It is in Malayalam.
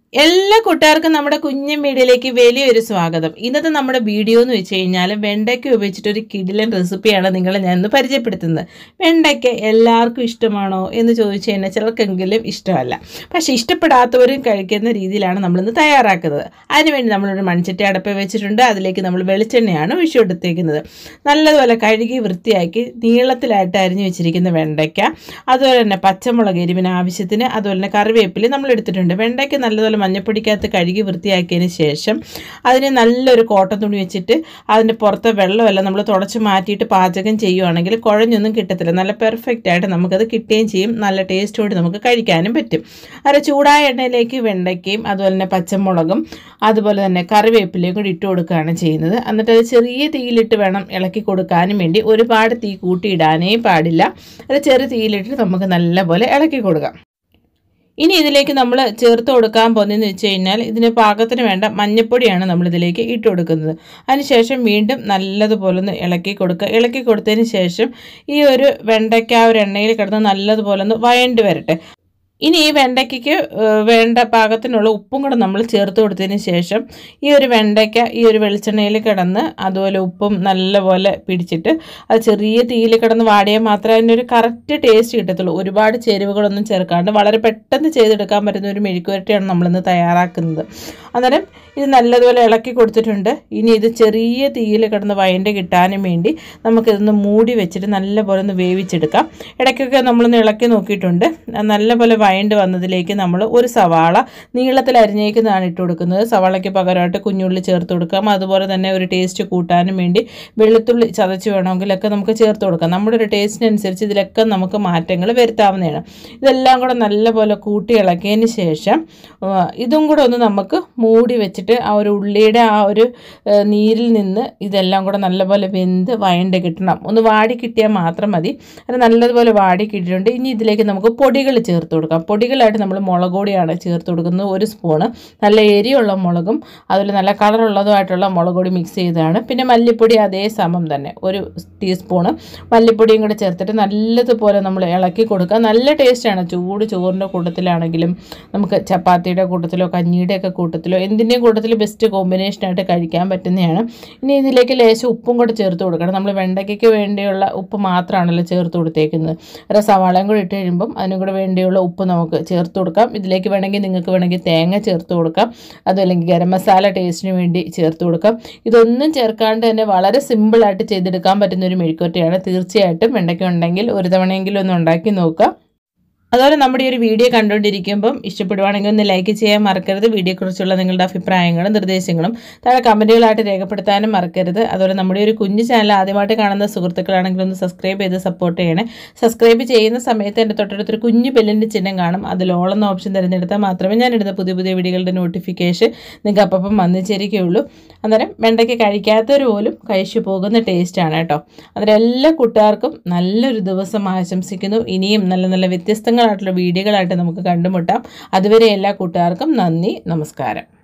എല്ലാ കൂട്ടുകാർക്കും നമ്മുടെ കുഞ്ഞൻ വീഡിയോയിലേക്ക് വലിയൊരു സ്വാഗതം ഇന്നത്തെ നമ്മുടെ വീഡിയോ എന്ന് വെച്ച് കഴിഞ്ഞാൽ വെണ്ടയ്ക്ക ഉപയോഗിച്ചിട്ട് ഒരു കിടിലൻ റെസിപ്പിയാണ് നിങ്ങളെ ഞാൻ ഇന്ന് പരിചയപ്പെടുത്തുന്നത് വെണ്ടയ്ക്ക എല്ലാവർക്കും ഇഷ്ടമാണോ എന്ന് ചോദിച്ചു കഴിഞ്ഞാൽ ചിലർക്കെങ്കിലും ഇഷ്ടമല്ല പക്ഷേ ഇഷ്ടപ്പെടാത്തവരും കഴിക്കുന്ന രീതിയിലാണ് നമ്മളിന്ന് തയ്യാറാക്കുന്നത് അതിനുവേണ്ടി നമ്മളൊരു മൺചട്ടി അടപ്പ് വെച്ചിട്ടുണ്ട് അതിലേക്ക് നമ്മൾ വെളിച്ചെണ്ണയാണ് ഒഴിച്ചു കൊടുത്തേക്കുന്നത് നല്ലതുപോലെ കഴുകി വൃത്തിയാക്കി നീളത്തിലായിട്ട് അരിഞ്ഞു വെച്ചിരിക്കുന്ന വെണ്ടയ്ക്ക അതുപോലെ തന്നെ പച്ചമുളക് എരിവിന് ആവശ്യത്തിന് അതുപോലെ തന്നെ കറിവേപ്പില നമ്മൾ എടുത്തിട്ടുണ്ട് വെണ്ടയ്ക്ക് നല്ലതുപോലെ മഞ്ഞപ്പൊടിക്കകത്ത് കഴുകി വൃത്തിയാക്കിയതിന് ശേഷം അതിന് നല്ലൊരു കോട്ടൺ തുണി വെച്ചിട്ട് അതിൻ്റെ പുറത്തെ വെള്ളമെല്ലാം നമ്മൾ തുടച്ച് മാറ്റിയിട്ട് പാചകം ചെയ്യുവാണെങ്കിൽ കുഴഞ്ഞൊന്നും കിട്ടത്തില്ല നല്ല പെർഫെക്റ്റ് ആയിട്ട് നമുക്കത് കിട്ടുകയും ചെയ്യും നല്ല ടേസ്റ്റോട് നമുക്ക് കഴിക്കാനും പറ്റും അത് ചൂടായ എണ്ണയിലേക്ക് വെണ്ടയ്ക്കയും അതുപോലെ തന്നെ പച്ചമുളകും അതുപോലെ തന്നെ കറിവേപ്പിലയും കൂടി ഇട്ട് കൊടുക്കുകയാണ് ചെയ്യുന്നത് എന്നിട്ട് അത് ചെറിയ തീയിലിട്ട് വേണം ഇളക്കി കൊടുക്കാനും വേണ്ടി ഒരുപാട് തീ കൂട്ടിയിടാനേ പാടില്ല അത് ചെറു തീയിലിട്ട് നമുക്ക് നല്ലപോലെ ഇളക്കി കൊടുക്കാം ഇനി ഇതിലേക്ക് നമ്മൾ ചേർത്ത് കൊടുക്കാൻ പോകുന്നതെന്ന് വെച്ച് കഴിഞ്ഞാൽ ഇതിന് പാകത്തിന് വേണ്ട മഞ്ഞപ്പൊടിയാണ് നമ്മൾ ഇതിലേക്ക് ഇട്ട് കൊടുക്കുന്നത് അതിനുശേഷം വീണ്ടും നല്ലതുപോലെ ഒന്ന് ഇളക്കി കൊടുക്കുക ഇളക്കി കൊടുത്തതിന് ശേഷം ഈ ഒരു വെണ്ടയ്ക്ക ഒരു എണ്ണയിൽ കിടന്ന് നല്ലതുപോലെ ഒന്ന് വയണ്ട് വരട്ടെ ഇനി ഈ വെണ്ടയ്ക്കയ്ക്ക് വേണ്ട പാകത്തിനുള്ള ഉപ്പും കൂടെ നമ്മൾ ചേർത്ത് കൊടുത്തതിന് ശേഷം ഈ ഒരു വെണ്ടയ്ക്ക ഈ ഒരു വെളിച്ചെണ്ണയിൽ കിടന്ന് അതുപോലെ ഉപ്പും നല്ലപോലെ പിടിച്ചിട്ട് അത് ചെറിയ തീയിൽ കിടന്ന് വാടിയാൽ മാത്രമേ അതിനൊരു കറക്റ്റ് ടേസ്റ്റ് കിട്ടത്തുള്ളൂ ഒരുപാട് ചേരുവകളൊന്നും ചേർക്കാണ്ട് വളരെ പെട്ടെന്ന് ചെയ്തെടുക്കാൻ പറ്റുന്ന ഒരു മെഴുക്കുവരട്ടിയാണ് നമ്മളിന്ന് തയ്യാറാക്കുന്നത് അന്നേരം ഇത് നല്ലതുപോലെ ഇളക്കി കൊടുത്തിട്ടുണ്ട് ഇനി ഇത് ചെറിയ തീയിൽ കിടന്ന് വയൻ്റെ കിട്ടാനും വേണ്ടി നമുക്കിതൊന്ന് മൂടി വെച്ചിട്ട് നല്ലപോലെ ഒന്ന് വേവിച്ചെടുക്കാം ഇടയ്ക്കൊക്കെ നമ്മളൊന്ന് ഇളക്കി നോക്കിയിട്ടുണ്ട് നല്ലപോലെ വയണ്ട് വന്നതിലേക്ക് നമ്മൾ ഒരു സവാള നീളത്തിൽ അരിഞ്ഞേക്കുന്നതാണ് ഇട്ട് കൊടുക്കുന്നത് സവാളയ്ക്ക് പകരമായിട്ട് കുഞ്ഞുള്ളി ചേർത്ത് കൊടുക്കാം അതുപോലെ തന്നെ ഒരു ടേസ്റ്റ് കൂട്ടാനും വേണ്ടി വെളുത്തുള്ളി ചതച്ച് വേണമെങ്കിലൊക്കെ നമുക്ക് ചേർത്ത് കൊടുക്കാം നമ്മുടെ ഒരു ടേസ്റ്റിനനുസരിച്ച് ഇതിലൊക്കെ നമുക്ക് മാറ്റങ്ങൾ വരുത്താവുന്നതാണ് ഇതെല്ലാം കൂടെ നല്ലപോലെ കൂട്ടി ഇളക്കിയതിന് ശേഷം ഇതും കൂടെ ഒന്ന് നമുക്ക് മൂടി വെച്ചിട്ട് ആ ഒരു ഉള്ളിയുടെ ആ ഒരു നീരിൽ നിന്ന് ഇതെല്ലാം കൂടെ നല്ലപോലെ വെന്ത് വയണ്ട് കിട്ടണം ഒന്ന് വാടി കിട്ടിയാൽ മാത്രം മതി അത് നല്ലതുപോലെ വാടി കിട്ടിയിട്ടുണ്ട് ഇനി ഇതിലേക്ക് നമുക്ക് പൊടികൾ ചേർത്ത് കൊടുക്കാം പൊടികളായിട്ട് നമ്മൾ മുളക് പൊടിയാണ് ചേർത്ത് കൊടുക്കുന്നത് ഒരു സ്പൂണ് നല്ല എരിയുള്ള മുളകും അതുപോലെ നല്ല കളറുള്ളതുമായിട്ടുള്ള മുളക് പൊടി മിക്സ് ചെയ്തതാണ് പിന്നെ മല്ലിപ്പൊടി അതേ സമം തന്നെ ഒരു ടീസ്പൂണ് മല്ലിപ്പൊടിയും കൂടെ ചേർത്തിട്ട് നല്ലതുപോലെ നമ്മൾ ഇളക്കി കൊടുക്കുക നല്ല ടേസ്റ്റാണ് ചൂട് ചോറിൻ്റെ കൂട്ടത്തിലാണെങ്കിലും നമുക്ക് ചപ്പാത്തിയുടെ കൂട്ടത്തിലോ കഞ്ഞിയുടെ ഒക്കെ കൂട്ടത്തിലോ എന്തിൻ്റെയും കൂട്ടത്തിൽ ബെസ്റ്റ് കോമ്പിനേഷനായിട്ട് കഴിക്കാൻ പറ്റുന്നതാണ് ഇനി ഇതിലേക്ക് ലേശം ഉപ്പും കൂടെ ചേർത്ത് കൊടുക്കണം നമ്മൾ വെണ്ടയ്ക്കയ്ക്ക് വേണ്ടിയുള്ള ഉപ്പ് മാത്രമാണല്ലോ ചേർത്ത് കൊടുത്തേക്കുന്നത് ഒരു സവാളയും കൂടി ഇട്ട് കഴിയുമ്പം അതിനും കൂടെ വേണ്ടിയുള്ള ഉപ്പ് നമുക്ക് ചേർത്ത് കൊടുക്കാം ഇതിലേക്ക് വേണമെങ്കിൽ നിങ്ങൾക്ക് വേണമെങ്കിൽ തേങ്ങ ചേർത്ത് കൊടുക്കാം അതുമല്ലെങ്കിൽ ഗരം മസാല ടേസ്റ്റിന് വേണ്ടി ചേർത്ത് കൊടുക്കാം ഇതൊന്നും ചേർക്കാണ്ട് തന്നെ വളരെ സിമ്പിളായിട്ട് ചെയ്തെടുക്കാൻ പറ്റുന്ന ഒരു മെഴുക്കുവരട്ടിയാണ് തീർച്ചയായിട്ടും വെണ്ടയ്ക്ക ഉണ്ടെങ്കിൽ ഒരു തവണയെങ്കിലും ഒന്ന് ഉണ്ടാക്കി നോക്കുക അതുപോലെ നമ്മുടെ ഈ ഒരു വീഡിയോ കണ്ടുകൊണ്ടിരിക്കുമ്പം ഇഷ്ടപ്പെടുവാണെങ്കിൽ ഒന്ന് ലൈക്ക് ചെയ്യാൻ മറക്കരുത് വീഡിയോയെക്കുറിച്ചുള്ള നിങ്ങളുടെ അഭിപ്രായങ്ങളും നിർദ്ദേശങ്ങളും താഴെ കമൻറ്റുകളായിട്ട് രേഖപ്പെടുത്താനും മറക്കരുത് അതുപോലെ നമ്മുടെ ഒരു കുഞ്ഞു ചാനൽ ആദ്യമായിട്ട് കാണുന്ന സുഹൃത്തുക്കളാണെങ്കിൽ ഒന്ന് സബ്സ്ക്രൈബ് ചെയ്ത് സപ്പോർട്ട് ചെയ്യണേ സബ്സ്ക്രൈബ് ചെയ്യുന്ന സമയത്ത് എൻ്റെ തൊട്ടടുത്തൊരു കുഞ്ഞു ബെല്ലിൻ്റെ ചിഹ്നം കാണും അതിൽ ഓളെന്ന ഓപ്ഷൻ തിരഞ്ഞെടുത്താൽ മാത്രമേ ഞാൻ ഇടുന്ന പുതിയ പുതിയ വീഡിയോകളുടെ നോട്ടിഫിക്കേഷൻ നിങ്ങൾക്ക് അപ്പം വന്നു ചേരുകയുള്ളൂ അന്നേരം വെണ്ടയ്ക്ക് കഴിക്കാത്തവർ പോലും കഴിച്ചു പോകുന്ന ടേസ്റ്റാണ് കേട്ടോ അന്നേരം എല്ലാ കൂട്ടുകാർക്കും നല്ലൊരു ദിവസം ആശംസിക്കുന്നു ഇനിയും നല്ല നല്ല വ്യത്യസ്തങ്ങൾ ആയിട്ടുള്ള വീഡിയോകളായിട്ട് നമുക്ക് കണ്ടുമുട്ടാം അതുവരെ എല്ലാ കൂട്ടുകാർക്കും നന്ദി നമസ്കാരം